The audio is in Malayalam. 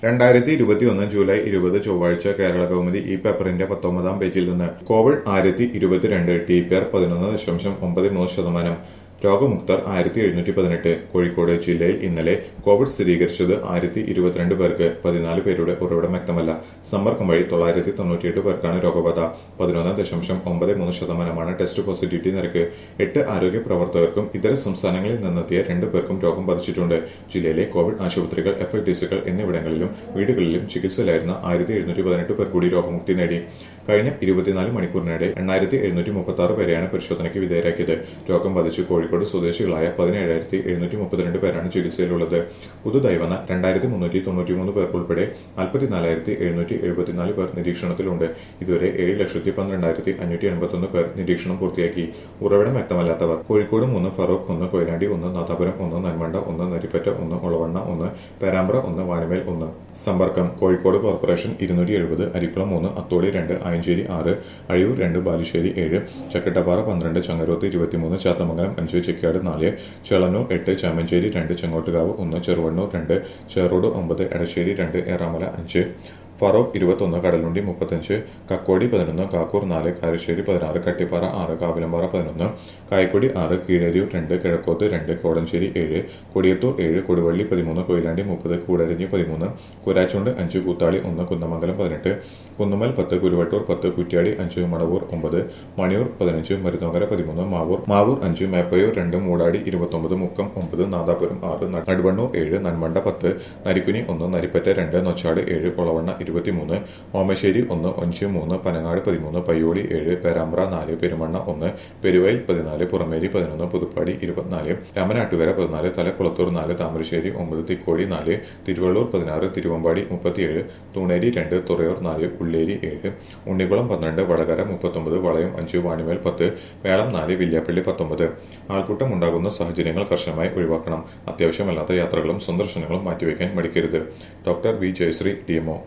രണ്ടായിരത്തി ഇരുപത്തിയൊന്ന് ജൂലൈ ഇരുപത് ചൊവ്വാഴ്ച കേരള കൗമുദി ഈ പേപ്പറിന്റെ പത്തൊമ്പതാം പേജിൽ നിന്ന് കോവിഡ് ആയിരത്തി ഇരുപത്തിരണ്ട് ടി പി ആർ പതിനൊന്ന് ദശാംശം ഒമ്പത് മൂന്ന് ശതമാനം രോഗമുക്തർ ആയിരത്തി എഴുന്നൂറ്റി പതിനെട്ട് കോഴിക്കോട് ജില്ലയിൽ ഇന്നലെ കോവിഡ് സ്ഥിരീകരിച്ചത് ആയിരത്തി ഇരുപത്തിരണ്ട് പേർക്ക് പതിനാല് പേരുടെ ഉറവിടം വ്യക്തമല്ല സമ്പർക്കം വഴി തൊള്ളായിരത്തി തൊണ്ണൂറ്റിയെട്ട് പേർക്കാണ് രോഗബാധ പതിനൊന്ന് ദശാംശം ഒമ്പത് മൂന്ന് ശതമാനമാണ് ടെസ്റ്റ് പോസിറ്റിവിറ്റി നിരക്ക് എട്ട് ആരോഗ്യ പ്രവർത്തകർക്കും ഇതര സംസ്ഥാനങ്ങളിൽ നിന്നെത്തിയ രണ്ട് പേർക്കും രോഗം ബാധിച്ചിട്ടുണ്ട് ജില്ലയിലെ കോവിഡ് ആശുപത്രികൾ എഫ് ഐ ടി സികൾ എന്നിവിടങ്ങളിലും വീടുകളിലും ചികിത്സയിലായിരുന്ന ആയിരത്തി എഴുന്നൂറ്റി പതിനെട്ട് പേർ കൂടി രോഗമുക്തി നേടി കഴിഞ്ഞ ഇരുപത്തിനാല് മണിക്കൂറിനിടെ എണ്ണായിരത്തി എഴുന്നൂറ്റി മുപ്പത്തി ആറ് പേരെയാണ് പരിശോധനയ്ക്ക് വിധേയരാക്കിയത് രോഗം ബാധിച്ച് കോഴിക്കോട് സ്വദേശികളായ പതിനേഴായിരത്തി എഴുന്നൂറ്റി മുപ്പത്തിരണ്ട് പേരാണ് ചികിത്സയിലുള്ളത് പുതുതായി വന്ന രണ്ടായിരത്തി മുന്നൂറ്റി തൊണ്ണൂറ്റിമൂന്ന് പേർ ഉൾപ്പെടെ നാൽപ്പത്തിനാലായിരത്തി എഴുന്നൂറ്റി എഴുപത്തിനാല് പേർ നിരീക്ഷണത്തിലുണ്ട് ഇതുവരെ ഏഴ് ലക്ഷത്തി പന്ത്രണ്ടായിരത്തി അഞ്ഞൂറ്റി എൺപത്തൊന്ന് പേർ നിരീക്ഷണം പൂർത്തിയാക്കി ഉറവിടം വ്യക്തമല്ലാത്തവർ കോഴിക്കോട് മൂന്ന് ഫറോക്ക് ഒന്ന് കൊയിലാണ്ടി ഒന്ന് നാദാപുരം ഒന്ന് നന്മണ്ട ഒന്ന് നരിപ്പറ്റ ഒന്ന് ഒളവണ്ണ ഒന്ന് പേരാമ്പ്ര ഒന്ന് വാണിമേൽ ഒന്ന് സമ്പർക്കം കോഴിക്കോട് കോർപ്പറേഷൻ ഇരുന്നൂറ്റി എഴുപത് അരിക്കുളം മൂന്ന് അത്തോളി രണ്ട് ആയഞ്ചേരി ആറ് അഴിയൂർ രണ്ട് ബാലുശ്ശേരി ഏഴ് ചക്കട്ടപ്പാറ പന്ത്രണ്ട് ചങ്ങരോത്ത് ഇരുപത്തിമൂന്ന് ചാത്തമംഗലം അഞ്ച് ചെക്കാട് നാല് ചേളന്നൂർ എട്ട് ചാമഞ്ചേരി രണ്ട് ചെങ്ങോട്ടുകാവ് ഒന്ന് ചെറുവണ്ണൂർ രണ്ട് ചേറോട് ഒമ്പത് എടശ്ശേരി രണ്ട് ഏറാമല അഞ്ച് ഫറോക്ക് ഇരുപത്തൊന്ന് കടലുണ്ടി മുപ്പത്തഞ്ച് കക്കോടി പതിനൊന്ന് കാക്കൂർ നാല് കാരശ്ശേരി പതിനാറ് കട്ടിപ്പാറ ആറ് കാവിലമ്പാറ പതിനൊന്ന് കായക്കൊടി ആറ് കീഴരിയൂർ രണ്ട് കിഴക്കോത്ത് രണ്ട് കോടഞ്ചേരി ഏഴ് കൊടിയത്തൂർ ഏഴ് കൊടുവള്ളി പതിമൂന്ന് കൊയിലാണ്ടി മുപ്പത് കൂടരഞ്ഞി പതിമൂന്ന് കുരാച്ചുണ്ട് അഞ്ച് കൂത്താളി ഒന്ന് കുന്നമംഗലം പതിനെട്ട് കുന്നുമൽ പത്ത് കുരുവട്ടൂർ പത്ത് കുറ്റ്യാടി അഞ്ച് മണവൂർ ഒമ്പത് മണിയൂർ പതിനഞ്ച് മരുന്നോകര പതിമൂന്ന് മാവൂർ മാവൂർ അഞ്ച് മേപ്പയൂർ രണ്ട് മൂടാടി ഇരുപത്തൊമ്പത് മുക്കം ഒമ്പത് നാദാപുരം ആറ് നടുവണ്ണൂർ ഏഴ് നന്മണ്ട പത്ത് നരിക്കുനി ഒന്ന് നരിപ്പറ്റ രണ്ട് നൊച്ചാട് ഏഴ് കൊളവണ്ണ ഇരുപത്തിമൂന്ന് ഓമശ്ശേരി ഒന്ന് ഒഞ്ച് മൂന്ന് പനങ്ങാട് പതിമൂന്ന് പയ്യോളി ഏഴ് പേരാമ്പ്ര നാല് പെരുമണ്ണ ഒന്ന് പെരുവയൽ പതിനാല് പുറമേരി പതിനൊന്ന് പുതുപ്പാടി ഇരുപത്തിനാല് രാമനാട്ടുകര പതിനാല് തലക്കുളത്തൂർ നാല് താമരശ്ശേരി ഒമ്പത് തിക്കോടി നാല് തിരുവള്ളൂർ പതിനാറ് തിരുവമ്പാടി മുപ്പത്തിയേഴ് തൂണേരി രണ്ട് തുറയൂർ നാല് ഉള്ളേരി ഏഴ് ഉണ്ണിക്കുളം പന്ത്രണ്ട് വടകര മുപ്പത്തൊമ്പത് വളയം അഞ്ച് വാണിമേൽ പത്ത് വേളം നാല് വില്യാപ്പള്ളി പത്തൊമ്പത് ആൾക്കൂട്ടം ഉണ്ടാകുന്ന സാഹചര്യങ്ങൾ കർശനമായി ഒഴിവാക്കണം അത്യാവശ്യമല്ലാത്ത യാത്രകളും സന്ദർശനങ്ങളും മാറ്റിവെക്കാൻ മടിക്കരുത് ഡോക്ടർ വി ജയശ്രീ ഡിഎംഒ